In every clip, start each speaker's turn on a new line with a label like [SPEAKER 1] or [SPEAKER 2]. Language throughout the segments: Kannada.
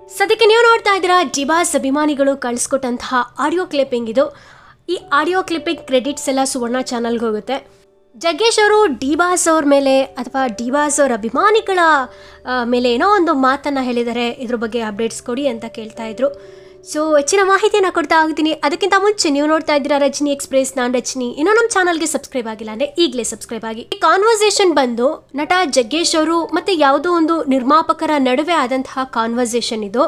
[SPEAKER 1] ಸದ್ಯಕ್ಕೆ ನೀವು ನೋಡ್ತಾ ಇದ್ದೀರಾ ಡಿಬಾಸ್ ಅಭಿಮಾನಿಗಳು ಕಳಿಸ್ಕೊಟ್ಟಂತಹ ಆಡಿಯೋ ಕ್ಲಿಪ್ಪಿಂಗ್ ಇದು ಈ ಆಡಿಯೋ ಕ್ಲಿಪ್ಪಿಂಗ್ ಕ್ರೆಡಿಟ್ಸ್ ಎಲ್ಲ ಸುವರ್ಣ ಚಾನಲ್ಗೆ ಹೋಗುತ್ತೆ ಜಗ್ಗೇಶ್ ಅವರು ಡಿಬಾಸ್ ಅವ್ರ ಮೇಲೆ ಅಥವಾ ಡಿಬಾಸ್ ಅವ್ರ ಅಭಿಮಾನಿಗಳ ಆ, ಮೇಲೆ ಏನೋ ಒಂದು ಮಾತನ್ನು ಹೇಳಿದ್ದಾರೆ ಇದ್ರ ಬಗ್ಗೆ ಅಪ್ಡೇಟ್ಸ್ ಕೊಡಿ ಅಂತ ಕೇಳ್ತಾ ಇದ್ರು ಸೊ ಹೆಚ್ಚಿನ ಮಾಹಿತಿಯನ್ನು ಕೊಡ್ತಾ ಹೋಗ್ತೀನಿ ಅದಕ್ಕಿಂತ ಮುಂಚೆ ನೀವು ನೋಡ್ತಾ ಇದ್ದೀರಾ ರಜನಿ ಎಕ್ಸ್ಪ್ರೆಸ್ ನಾನು ರಜನಿ ಇನ್ನೂ ನಮ್ಮ ಚಾನಲ್ಗೆ ಸಬ್ಸ್ಕ್ರೈಬ್ ಆಗಿಲ್ಲ ಅಂದರೆ ಈಗಲೇ ಸಬ್ಸ್ಕ್ರೈಬ್ ಆಗಿ ಈ ಕಾನ್ವರ್ಸೇಷನ್ ಬಂದು ನಟ ಜಗ್ಗೇಶ್ ಅವರು ಮತ್ತು ಯಾವುದೋ ಒಂದು ನಿರ್ಮಾಪಕರ ನಡುವೆ ಆದಂತಹ ಕಾನ್ವರ್ಸೇಷನ್ ಇದು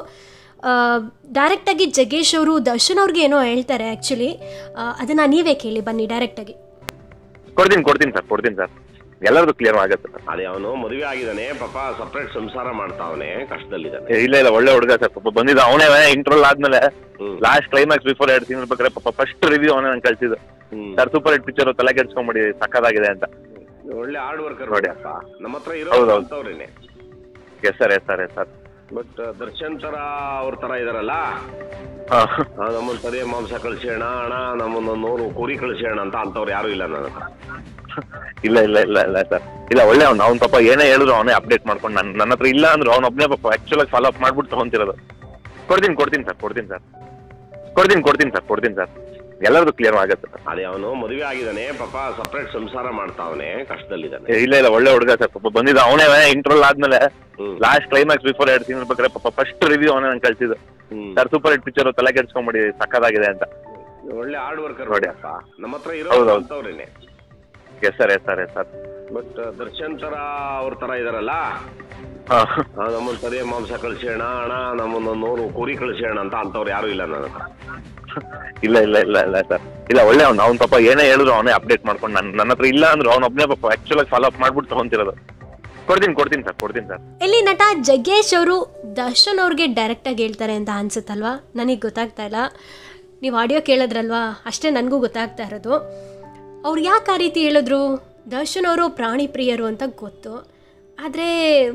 [SPEAKER 1] ಡೈರೆಕ್ಟಾಗಿ ಜಗ್ಗೇಶ್ ಅವರು ದರ್ಶನ್ ಅವ್ರಿಗೆ ಏನೋ ಹೇಳ್ತಾರೆ ಆ್ಯಕ್ಚುಲಿ ಅದನ್ನು ನೀವೇ ಕೇಳಿ ಬನ್ನಿ ಡೈರೆಕ್ಟಾಗಿ
[SPEAKER 2] ಕೊಡ್ತೀನಿ ಕೊಡ್ತೀನಿ ಸರ್ ಕೊಡ್ತೀನಿ ಸರ್ ಎಲ್ಲರದು ಕ್ಲಿಯರ್ ಆಗುತ್ತೆ ಸರ್
[SPEAKER 3] ಅದೇ ಅವನು ಮದುವೆ ಆಗಿದ್ದಾನೆ ಪಾಪ ಸಪ್ರೇಟ್ ಸಂಸಾರ ಮಾಡ್ತಾವನೆ ಕಷ್ಟದಲ್ಲಿದ್ದಾನೆ
[SPEAKER 2] ಏ, ಇಲ್ಲ ಇಲ್ಲ ಒಳ್ಳೆ ಹುಡುಗ ಸರ್ ಪಾಪ ಬಂದಿದ್ದ ಅವನೇ ಇಂಟ್ರೋಲ್ ಆದ್ಮೇಲೆ
[SPEAKER 3] ಹ್ಮ್.
[SPEAKER 2] ಲಾಸ್ಟ್ ಕ್ಲೈಮ್ಯಾಕ್ಸ್ ಬಿಫೋರ್ ಎರಡು ಸೀನ್ ಬೇಕಾದ್ರೆ ಪಾಪ ಫಸ್ಟ್ ರಿವ್ಯೂ ಅವನೇ ನಂಗೆ ಕಳ್ಸಿದ್ದು
[SPEAKER 3] ಹ್ಮ್.
[SPEAKER 2] ಸರ್ ಸೂಪರ್ ಹಿಟ್ ಪಿಕ್ಚರ್ ತಲೆ ಕೆಡ್ಸ್ಕೊಂಬಿಡಿ ಸಕ್ಕದಾಗಿದೆ ಅಂತ
[SPEAKER 3] ಒಳ್ಳೆ ಹಾರ್ಡ್ ವರ್ಕರ್
[SPEAKER 2] ನೋಡಿ.
[SPEAKER 3] ನೋಡಿಯಪ್ಪ ನಮ್ಮ ಹತ್ರ
[SPEAKER 2] ಹೌದು,
[SPEAKER 3] ಇರೋ
[SPEAKER 2] ಹೌದು.
[SPEAKER 3] ಅಂತವ್ರೇನೆ
[SPEAKER 2] yes sir yes sir yes sir
[SPEAKER 3] but Darshan ತರ ಅವ್ರ ತರ ಇದಾರಲ್ಲ
[SPEAKER 2] ಹಾಂ
[SPEAKER 3] ಆ, ನಮ್ಮನ್ನ ತದೇ ಮಾಂಸ ಕಳ್ಸೋಣ ಅಣ್ಣ ನಮ್ಮನ್ನ ನೂರು ಕುರಿ ಕಳ್ಸೋಣ ಅಂತ ಅಂತವ್ರು ಯಾರು ಇಲ್ಲ ನನ್ನ ಹತ್ರ
[SPEAKER 2] ಇಲ್ಲ ಇಲ್ಲ ಇಲ್ಲ ಇಲ್ಲ ಸರ್ ಇಲ್ಲ ಒಳ್ಳೆ ಅವ್ನು ಅವ್ನು ಪಾಪ ಏನೇ ಹೇಳಿದ್ರು ಅವನೇ ಅಪ್ಡೇಟ್ ಮಾಡ್ಕೊಂಡು ನನ್ನ ನನ್ನ ಹತ್ರ ಇಲ್ಲ ಅಂದ್ರು ಅವ್ನು ಒಬ್ಬನೇ ಪಾಪ ಆ್ಯಕ್ಚುಲಾಗಿ ಫಾಲೋ ಅಪ್ ಮಾಡ್ಬಿಟ್ಟು ತೊಗೊಂತಿರೋದು ಕೊಡ್ತೀನಿ ಕೊಡ್ತೀನಿ ಸರ್ ಕೊಡ್ತೀನಿ ಸರ್ ಕೊಡ್ತೀನಿ ಕೊಡ್ತೀನಿ ಸರ್ ಕೊಡ್ತೀನಿ ಸರ್ ಎಲ್ಲರದು ಕ್ಲಿಯರ್ ಆಗುತ್ತೆ ಸರ್
[SPEAKER 3] ಅದೇ ಅವನು ಮದುವೆ ಆಗಿದ್ದಾನೆ ಪಾಪ ಸಪ್ರೇಟ್ ಸಂಸಾರ ಮಾಡ್ತಾವನೆ ಕಷ್ಟದಲ್ಲಿದ್ದಾನೆ
[SPEAKER 2] ಏ, ಇಲ್ಲ ಇಲ್ಲ ಒಳ್ಳೆ ಹುಡುಗ ಸರ್ ಪಾಪ ಬಂದಿದ್ದ ಅವನೇ ಇಂಟ್ರೋಲ್ ಆದ್ಮೇಲೆ
[SPEAKER 3] ಹ್ಮ್.
[SPEAKER 2] ಲಾಸ್ಟ್ ಕ್ಲೈಮ್ಯಾಕ್ಸ್ ಬಿಫೋರ್ ಎರಡು ಸೀನ್ ಬೇಕಾದ್ರೆ ಪಾಪ ಫಸ್ಟ್ ರಿವ್ಯೂ ಅವನೇ ನಂಗೆ ಕಳ್ಸಿದ್ದು
[SPEAKER 3] ಹ್ಮ್.
[SPEAKER 2] ಸರ್ ಸೂಪರ್ ಹಿಟ್ ಪಿಕ್ಚರ್ ತಲೆ ಕೆಡ್ಸ್ಕೊಂಬಿಡಿ ಸಕ್ಕದಾಗಿದೆ ಅಂತ
[SPEAKER 3] ಒಳ್ಳೆ ಹಾರ್ಡ್ ವರ್ಕರ್
[SPEAKER 2] ನೋಡಿ.
[SPEAKER 3] ನೋಡಿಯಪ್ಪ ನಮ್ಮ ಹತ್ರ ಇರೋ
[SPEAKER 2] ಹೌದು, ಹೌದು.
[SPEAKER 3] ಅಂತವ್ರೇನೆ
[SPEAKER 2] yes sir yes sir yes sir
[SPEAKER 3] but Darshan ತರ ಅವ್ರ ತರ ಇದಾರಲ್ಲ
[SPEAKER 2] ಹಾಂ
[SPEAKER 3] ಆ, ನಮ್ಮನ್ನ ತದೇ ಮಾಂಸ ಕಳ್ಸೋಣ ಅಣ್ಣ ನಮ್ಮನ್ನ ನೂರು ಕುರಿ ಕಳ್ಸೋಣ ಅಂತ ಅಂತವ್ರು ಯಾರು ಇಲ್ಲ ನನ್ನ ಹತ್ರ
[SPEAKER 2] ಇಲ್ಲ ಇಲ್ಲ ಇಲ್ಲ ಇಲ್ಲ ಸರ್ ಇಲ್ಲ ಒಳ್ಳೆ ಅವ್ನು ಅವ್ನು ಪಾಪ ಏನೇ ಹೇಳಿದ್ರು ಅವನೇ ಅಪ್ಡೇಟ್ ಮಾಡ್ಕೊಂಡು ನನ್ನ ನನ್ನ ಹತ್ರ ಇಲ್ಲ ಅಂದ್ರು ಅವ್ನು ಒಬ್ಬನೇ ಪಾಪ ಆ್ಯಕ್ಚುಲಾಗಿ ಫಾಲೋ ಅಪ್ ಮಾಡ್ಬಿಟ್ಟು ತೊಗೊಂತಿರೋದು ಕೊಡ್ತೀನಿ ಕೊಡ್ತೀನಿ ಸರ್ ಕೊಡ್ತೀನಿ ಸರ್
[SPEAKER 1] ಇಲ್ಲಿ ನಟ ಜಗ್ಗೇಶ್ ಅವರು ದರ್ಶನ್ ಅವ್ರಿಗೆ ಡೈರೆಕ್ಟಾಗಿ ಹೇಳ್ತಾರೆ ಅಂತ ಅನ್ಸುತ್ತಲ್ವಾ ನನಗೆ ಗೊತ್ತಾಗ್ತಾ ಇಲ್ಲ ನೀವು ಆಡಿಯೋ ಕೇಳಿದ್ರಲ್ವಾ ಅಷ್ಟೇ ನನಗೂ ಗೊತ್ತಾಗ್ತಾ ಇರೋದು ಅವ್ರು ಯಾಕೆ ಆ ರೀತಿ ಹೇಳಿದ್ರು ದರ್ಶನ್ ಅವರು ಪ್ರಾಣಿ ಪ್ರಿಯರು ಅಂತ ಗೊತ್ತು ಆದರೆ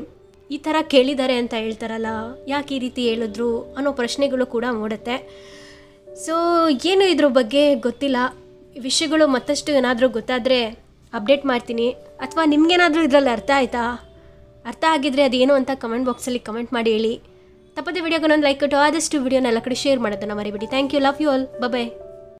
[SPEAKER 1] ಈ ಥರ ಕೇಳಿದ್ದಾರೆ ಅಂತ ಹೇಳ್ತಾರಲ್ಲ ಯಾಕೆ ಈ ರೀತಿ ಹೇಳಿದ್ರು ಅನ್ನೋ ಪ್ರಶ್ನೆಗಳು ಕೂಡ ಮೂಡುತ್ತೆ ಸೊ ಏನು ಇದ್ರ ಬಗ್ಗೆ ಗೊತ್ತಿಲ್ಲ ಈ ವಿಷಯಗಳು ಮತ್ತಷ್ಟು ಏನಾದರೂ ಗೊತ್ತಾದರೆ ಅಪ್ಡೇಟ್ ಮಾಡ್ತೀನಿ ಅಥವಾ ನಿಮ್ಗೇನಾದರೂ ಇದರಲ್ಲಿ ಅರ್ಥ ಆಯ್ತಾ ಅರ್ಥ ಆಗಿದ್ರೆ ಅದೇನು ಅಂತ ಕಮೆಂಟ್ ಬಾಕ್ಸಲ್ಲಿ ಕಮೆಂಟ್ ಮಾಡಿ ಹೇಳಿ ತಪ್ಪದೆ ವಿಡಿಯೋಗೆ ಒಂದು ಲೈಕ್ ಕೊಟ್ಟು ಆದಷ್ಟು ವಿಡಿಯೋನ ಎಲ್ಲ ಕಡೆ ಶೇರ್ ಮಾಡೋದನ್ನು ಮರಿಬೇಡಿ thank you love you all bye